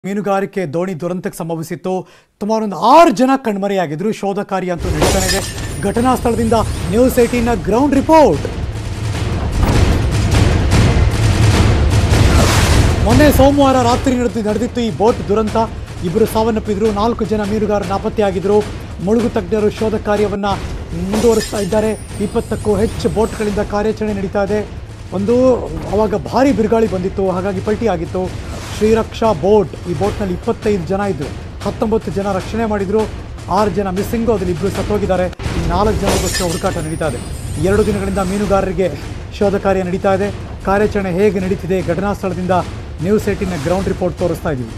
ಮೀನುಗಾರಿಕೆ ದೋಣಿ ದುರಂತಕ್ಕೆ ಸಂಭವಿಸಿತ್ತು ಸುಮಾರು ಒಂದು ಆರು ಜನ ಕಣ್ಮರೆಯಾಗಿದ್ರು ಶೋಧ ಕಾರ್ಯ ಅಂತೂ ನಡೀತಾನೆ ಇದೆ ಘಟನಾ ಸ್ಥಳದಿಂದ ನ್ಯೂಸ್ ಏಟೀನ್ನ ಗ್ರೌಂಡ್ ರಿಪೋರ್ಟ್ ಮೊನ್ನೆ ಸೋಮವಾರ ರಾತ್ರಿ ನಡೆದು ನಡೆದಿತ್ತು ಈ ಬೋಟ್ ದುರಂತ ಇಬ್ಬರು ಸಾವನ್ನಪ್ಪಿದ್ರು ನಾಲ್ಕು ಜನ ಮೀನುಗಾರರು ನಾಪತ್ತೆಯಾಗಿದ್ರು ಮುಳುಗು ತಜ್ಞರು ಶೋಧ ಕಾರ್ಯವನ್ನ ಮುಂದುವರಿಸ್ತಾ ಇದ್ದಾರೆ ಇಪ್ಪತ್ತಕ್ಕೂ ಹೆಚ್ಚು ಬೋಟ್ಗಳಿಂದ ಕಾರ್ಯಾಚರಣೆ ನಡೀತಾ ಇದೆ ಒಂದು ಅವಾಗ ಭಾರಿ ಬಿರುಗಾಳಿ ಬಂದಿತ್ತು ಹಾಗಾಗಿ ಪಲ್ಟಿ ಆಗಿತ್ತು ಶ್ರೀರಕ್ಷಾ ಬೋಟ್ ಈ ಬೋಟ್ನಲ್ಲಿ ಇಪ್ಪತ್ತೈದು ಜನ ಇದ್ದರು ಹತ್ತೊಂಬತ್ತು ಜನ ರಕ್ಷಣೆ ಮಾಡಿದ್ರು ಆರು ಜನ ಮಿಸ್ಸಿಂಗು ಅದ್ರಲ್ಲಿ ಇಬ್ಬರು ಸತ್ತೋಗಿದ್ದಾರೆ ಈ ನಾಲ್ಕು ಜನರಿಗೋಸ್ಕರ ಹುಡುಕಾಟ ನಡೀತಾ ಇದೆ ಎರಡು ದಿನಗಳಿಂದ ಮೀನುಗಾರರಿಗೆ ಶೋಧ ಕಾರ್ಯ ನಡೀತಾ ಇದೆ ಕಾರ್ಯಾಚರಣೆ ಹೇಗೆ ನಡೀತಿದೆ ಘಟನಾ ಸ್ಥಳದಿಂದ ನ್ಯೂಸ್ ಏಟಿನ ಗ್ರೌಂಡ್ ರಿಪೋರ್ಟ್ ತೋರಿಸ್ತಾ ಇದ್ದೀವಿ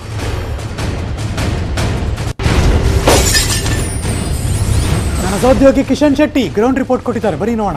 ನನ್ನ ಸಹೋದ್ಯೋಗಿ ಕಿಶನ್ ಶೆಟ್ಟಿ ಗ್ರೌಂಡ್ ರಿಪೋರ್ಟ್ ಕೊಟ್ಟಿದ್ದಾರೆ ಬರೀ ನೋಡೋಣ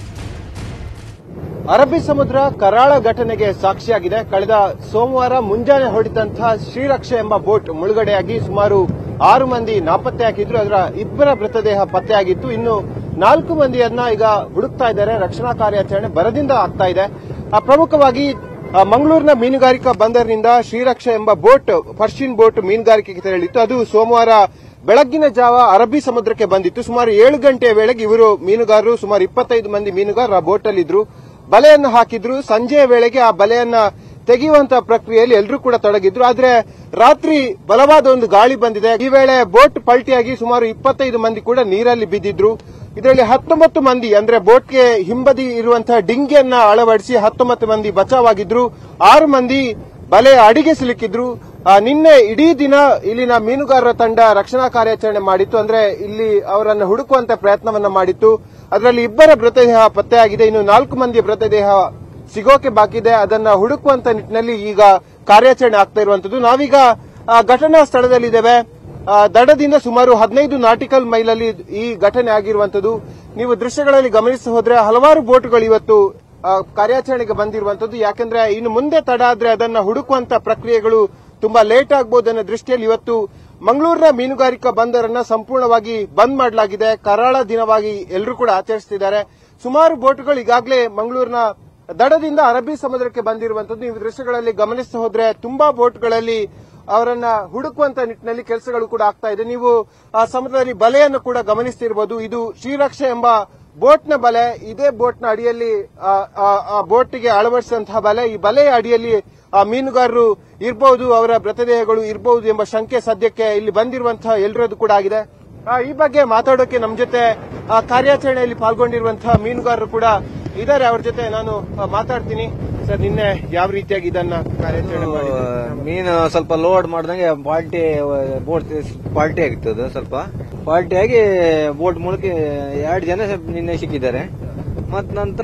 ಅರಬ್ಬಿ ಸಮುದ್ರ ಕರಾಳ ಘಟನೆಗೆ ಸಾಕ್ಷಿಯಾಗಿದೆ ಕಳೆದ ಸೋಮವಾರ ಮುಂಜಾನೆ ಹೊರಡಿದಂತಹ ಶ್ರೀರಕ್ಷೆ ಎಂಬ ಬೋಟ್ ಮುಳುಗಡೆಯಾಗಿ ಸುಮಾರು ಆರು ಮಂದಿ ನಾಪತ್ತೆಯಾಗಿದ್ರು ಅದರ ಇಬ್ಬರ ಮೃತದೇಹ ಪತ್ತೆಯಾಗಿತ್ತು ಇನ್ನು ನಾಲ್ಕು ಮಂದಿಯನ್ನ ಈಗ ಹುಡುಕ್ತಾ ಇದ್ದಾರೆ ರಕ್ಷಣಾ ಕಾರ್ಯಾಚರಣೆ ಬರದಿಂದ ಆಗ್ತಾ ಇದೆ ಆ, ಪ್ರಮುಖವಾಗಿ ಆ, ಮಂಗಳೂರಿನ ಮೀನುಗಾರಿಕಾ ಬಂದರಿನಿಂದ ಶ್ರೀರಕ್ಷೆ ಎಂಬ ಬೋಟ್ ಪರ್ಷಿಯನ್ ಬೋಟ್ ಮೀನುಗಾರಿಕೆಗೆ ತೆರಳಿತ್ತು ಅದು ಸೋಮವಾರ ಬೆಳಗ್ಗಿನ ಜಾವ ಅರಬ್ಬಿ ಸಮುದ್ರಕ್ಕೆ ಬಂದಿತ್ತು ಸುಮಾರು ಏಳು ಗಂಟೆಯ ವೇಳೆಗೆ ಇವರು ಮೀನುಗಾರರು ಸುಮಾರು ಇಪ್ಪತ್ತೈದು ಮಂದಿ ಮೀನುಗಾರರು ಆ ಬೋಟಲ್ಲಿದ್ರು ಬಲೆಯನ್ನು ಹಾಕಿದ್ರು ಸಂಜೆಯ ವೇಳೆಗೆ ಆ ಬಲೆಯನ್ನ ತೆಗೆಯುವಂತ ಪ್ರಕ್ರಿಯೆಯಲ್ಲಿ ಎಲ್ಲರೂ ಕೂಡ ತೊಡಗಿದ್ರು ಆದ್ರೆ ರಾತ್ರಿ ಬಲವಾದ ಒಂದು ಗಾಳಿ ಬಂದಿದೆ ಈ ವೇಳೆ ಬೋಟ್ ಪಲ್ಟಿಯಾಗಿ ಸುಮಾರು ಇಪ್ಪತ್ತೈದು ಮಂದಿ ಕೂಡ ನೀರಲ್ಲಿ ಬಿದ್ದಿದ್ರು ಇದರಲ್ಲಿ ಹತ್ತೊಂಬತ್ತು ಮಂದಿ ಅಂದ್ರೆ ಬೋಟ್ಗೆ ಹಿಂಬದಿ ಇರುವಂತಹ ಡಿಂಗಿಯನ್ನ ಅಳವಡಿಸಿ ಹತ್ತೊಂಬತ್ತು ಮಂದಿ ಬಚಾವಾಗಿದ್ರು ಆರು ಮಂದಿ ಬಲೆ ಅಡಿಗೆ ಸಿಲುಕಿದ್ರು ಆ, ನಿನ್ನೆ ಇಡೀ ದಿನ ಇಲ್ಲಿನ ಮೀನುಗಾರರ ತಂಡ ರಕ್ಷಣಾ ಕಾರ್ಯಾಚರಣೆ ಮಾಡಿತ್ತು ಅಂದ್ರೆ ಇಲ್ಲಿ ಅವರನ್ನು ಹುಡುಕುವಂತ ಪ್ರಯತ್ನವನ್ನ ಮಾಡಿತ್ತು ಅದರಲ್ಲಿ ಇಬ್ಬರ ಮೃತದೇಹ ಪತ್ತೆಯಾಗಿದೆ ಇನ್ನು ನಾಲ್ಕು ಮಂದಿ ಮೃತದೇಹ ಸಿಗೋಕೆ ಬಾಕಿ ಇದೆ ಅದನ್ನ ಹುಡುಕುವಂತ ನಿಟ್ಟಿನಲ್ಲಿ ಈಗ ಕಾರ್ಯಾಚರಣೆ ಆಗ್ತಾ ಇರುವಂತದ್ದು ನಾವೀಗ ಆ, ಘಟನಾ ಸ್ಥಳದಲ್ಲಿದ್ದೇವೆ ಆ, ದಡದಿಂದ ಸುಮಾರು ಹದಿನೈದು ನಾಟಿಕಲ್ ಮೈಲಲ್ಲಿ ಈ ಘಟನೆ ಆಗಿರುವಂತದ್ದು ನೀವು ದೃಶ್ಯಗಳಲ್ಲಿ ಗಮನಿಸಿ ಹೋದ್ರೆ ಹಲವಾರು ಬೋಟ್ಗಳು ಇವತ್ತು ಆ, ಕಾರ್ಯಾಚರಣೆಗೆ ಬಂದಿರುವಂತದ್ದು ಯಾಕಂದ್ರೆ ಇನ್ನು ಮುಂದೆ ತಡ ಆದ್ರೆ ಅದನ್ನ ಹುಡುಕುವಂತ ಪ್ರಕ್ರಿಯೆಗಳು ತುಂಬಾ ಲೇಟ್ ಆಗಬಹುದು ಅನ್ನೋ ದೃಷ್ಟಿಯಲ್ಲಿ ಇವತ್ತು ಮಂಗಳೂರಿನ ಮೀನುಗಾರಿಕಾ ಬಂದರನ್ನ ಸಂಪೂರ್ಣವಾಗಿ ಬಂದ್ ಮಾಡಲಾಗಿದೆ ಕರಾಳ ದಿನವಾಗಿ ಎಲ್ಲರೂ ಕೂಡ ಆಚರಿಸುತ್ತಿದ್ದಾರೆ ಸುಮಾರು ಬೋಟ್ಗಳು ಈಗಾಗಲೇ ಮಂಗಳೂರಿನ ದಡದಿಂದ ಅರಬ್ಬಿ ಸಮುದ್ರಕ್ಕೆ ಬಂದಿರುವಂತದ್ದು ನೀವು ದೃಶ್ಯಗಳಲ್ಲಿ ಗಮನಿಸ್ತಾ ಹೋದ್ರೆ ತುಂಬಾ ಬೋಟ್ಗಳಲ್ಲಿ ಅವರನ್ನ ಹುಡುಕುವಂತ ನಿಟ್ಟಿನಲ್ಲಿ ಕೆಲಸಗಳು ಕೂಡ ಆಗ್ತಾ ಇದೆ ನೀವು ಆ ಸಮುದ್ರದಲ್ಲಿ ಬಲೆಯನ್ನು ಕೂಡ ಗಮನಿಸ್ತಿರಬಹುದು ಇದು ಶ್ರೀರಕ್ಷೆ ಎಂಬ ಬೋಟ್ನ ಬಲೆ ಇದೇ ಬೋಟ್ನ ಅಡಿಯಲ್ಲಿ ಆ, ಆ, ಆ ಬೋಟ್ಗೆ ಅಳವಡಿಸಿದಂತಹ ಬಲೆ ಈ ಬಲೆಯ ಅಡಿಯಲ್ಲಿ ಆ ಮೀನುಗಾರರು ಇರಬಹುದು ಅವರ ಮೃತದೇಹಗಳು ಇರಬಹುದು ಎಂಬ ಶಂಕೆ ಸದ್ಯಕ್ಕೆ ಇಲ್ಲಿ ಬಂದಿರುವಂತಹ ಎಲ್ಲರದ್ದು ಕೂಡ ಆಗಿದೆ ಆ, ಈ ಬಗ್ಗೆ ಮಾತಾಡೋಕೆ ನಮ್ಮ ಜೊತೆ ಆ, ಕಾರ್ಯಾಚರಣೆಯಲ್ಲಿ ಪಾಲ್ಗೊಂಡಿರುವಂತಹ ಮೀನುಗಾರರು ಕೂಡ ಇದ್ದಾರೆ ಅವ್ರ ಜೊತೆ ನಾನು ಆ, ಮಾತಾಡ್ತೀನಿ ಸರ್ ನಿನ್ನೆ ಯಾವ ರೀತಿಯಾಗಿ ಇದನ್ನ ಕಾರ್ಯಾಚರಣೆ ಮಾಡಿದ್ರು ಮೀನು ಸ್ವಲ್ಪ ಲೋಡ್ ಮಾಡ್ದಂಗೆ ಪಾಲ್ಟಿ ಬೋಟ್ ಪಾಲ್ಟಿ ಆಗಿತ್ತು ಅದು ಸ್ವಲ್ಪ ಪಾಲ್ಟಿ ಆಗಿ ಬೋಟ್ ಮೂಲಕ ಎರಡು ಜನ ಸ್ವಲ್ಪ ನಿನ್ನೆ ಸಿಕ್ಕಿದ್ದಾರೆ ಮತ್ ನಂತರ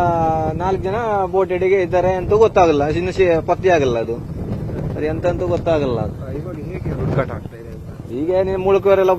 ನಾಲ್ಕು ಜನ ಬೋಟ್ ಎಡೆಗೆ ಇದ್ದಾರೆ ಅಂತ ಗೊತ್ತಾಗಲ್ಲ ಇನ್ನು ಸಿ- ಪತ್ತೆ ಆಗಲ್ಲ ಅದು ಅದು ಎಂತ ಅಂತ ಗೊತ್ತಾಗಲ್ಲ ಅದು ಇವಾಗ ಹೇಗೆ ಹುಡುಕಾಟ ಆಗ್ತಾ ಇದೆ ಈಗ ನೀವು ಮುಳುಕೋರೆಲ್ಲ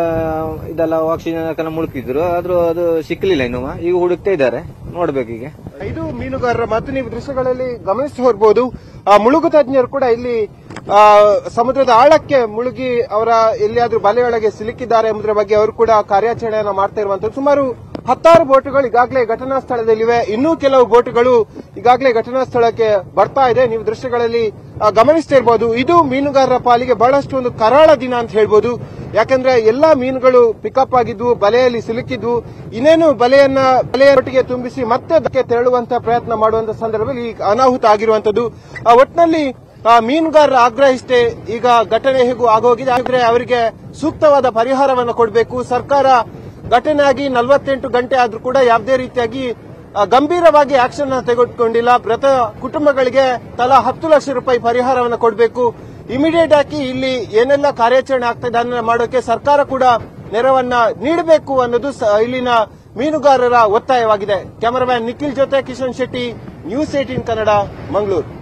ಬ- ಇದೆಲ್ಲ ಆಕ್ಸಿಜನ್ ಹಾಕಲ್ಲ ಮುಳುಕಿದ್ರು ಆದ್ರೂ ಅದು ಸಿಕ್ಕಲಿಲ್ಲ ಇನ್ನು ಈಗ ಹುಡುಕ್ತಾ ಇದ್ದಾರೆ ನೋಡ್ಬೇಕು ಈಗ ಇದು ಮೀನುಗಾರರ ಮತ್ತು ನೀವು ದೃಶ್ಯಗಳಲ್ಲಿ ಗಮನಿಸಿ ಹೋಗ್ಬೋದು ಆ ಮುಳುಗು ತಜ್ಞರು ಕೂಡ ಇಲ್ಲಿ ಆ, ಸಮುದ್ರದ ಆಳಕ್ಕೆ ಮುಳುಗಿ ಅವರ ಎಲ್ಲಿಯಾದ್ರೂ ಬಲೆಯೊಳಗೆ ಸಿಲುಕಿದ್ದಾರೆ ಎಂಬುದರ ಬಗ್ಗೆ ಅವರು ಕೂಡ ಕಾರ್ಯಾಚರಣೆಯನ್ನ ಮಾಡ್ತಾ ಇರುವಂತದ್ದು ಸುಮಾರು ಹತ್ತಾರು ಬೋಟುಗಳು ಈಗಾಗಲೇ ಘಟನಾ ಸ್ಥಳದಲ್ಲಿವೆ ಇನ್ನೂ ಕೆಲವು ಬೋಟುಗಳು ಈಗಾಗಲೇ ಘಟನಾ ಸ್ಥಳಕ್ಕೆ ಬರ್ತಾ ಇದೆ ನೀವು ದೃಶ್ಯಗಳಲ್ಲಿ ಆ, ಗಮನಿಸ್ತಾ ಇರಬಹುದು ಇದು ಮೀನುಗಾರರ ಪಾಲಿಗೆ ಬಹಳಷ್ಟು ಒಂದು ಕರಾಳ ದಿನ ಅಂತ ಹೇಳ್ಬೋದು ಯಾಕಂದ್ರೆ ಎಲ್ಲಾ ಮೀನುಗಳು ಪಿಕಪ್ ಆಗಿದ್ವು ಬಲೆಯಲ್ಲಿ ಸಿಲುಕಿದ್ವು ಇನ್ನೇನು ಬಲೆಯನ್ನ ಬಲೆಯ ಒಟ್ಟಿಗೆ ತುಂಬಿಸಿ ಮತ್ತೆ ಅದಕ್ಕೆ ತೆರಳುವಂತ ಪ್ರಯತ್ನ ಮಾಡುವಂತ ಸಂದರ್ಭದಲ್ಲಿ ಈ ಅನಾಹುತ ಆಗಿರುವಂತದ್ದು ಆ, ಒಟ್ನಲ್ಲಿ ಆ, ಮೀನುಗಾರರ ಆಗ್ರಹಿಸ್ತೇ ಈಗ ಘಟನೆ ಹೇಗೂ ಆಗೋಗಿದೆ ಆದ್ರೆ ಅವರಿಗೆ ಸೂಕ್ತವಾದ ಪರಿಹಾರವನ್ನು ಕೊಡಬೇಕು ಸರ್ಕಾರ ಘಟನೆ ಆಗಿ ನಲವತ್ತೆಂಟು ಗಂಟೆ ಆದ್ರೂ ಕೂಡ ಯಾವುದೇ ರೀತಿಯಾಗಿ ಆ, ಗಂಭೀರವಾಗಿ ಆಕ್ಷನ್ ತೆಗೆದುಕೊಂಡಿಲ್ಲ ಮೃತ ಕುಟುಂಬಗಳಿಗೆ ತಲಾ ಹತ್ತು ಲಕ್ಷ ರೂಪಾಯಿ ಪರಿಹಾರವನ್ನು ಕೊಡಬೇಕು ಇಮಿಡಿಯೇಟ್ ಆಗಿ ಇಲ್ಲಿ ಏನೆಲ್ಲ ಕಾರ್ಯಾಚರಣೆ ಆಗ್ತಾ ಇದೆ ಅದನ್ನ ಮಾಡೋಕೆ ಸರ್ಕಾರ ಕೂಡ ನೆರವನ್ನ ನೀಡಬೇಕು ಅನ್ನೋದು ಸ- ಇಲ್ಲಿನ ಮೀನುಗಾರರ ಒತ್ತಾಯವಾಗಿದೆ ಕ್ಯಾಮರಾಮ್ಯಾನ್ ನಿಖಿಲ್ ಜೊತೆ ಕಿಶನ್ ಶೆಟ್ಟಿ ನ್ಯೂಸ್ ಏಟೀನ್ ಕನ್ನಡ ಮಂಗಳೂರು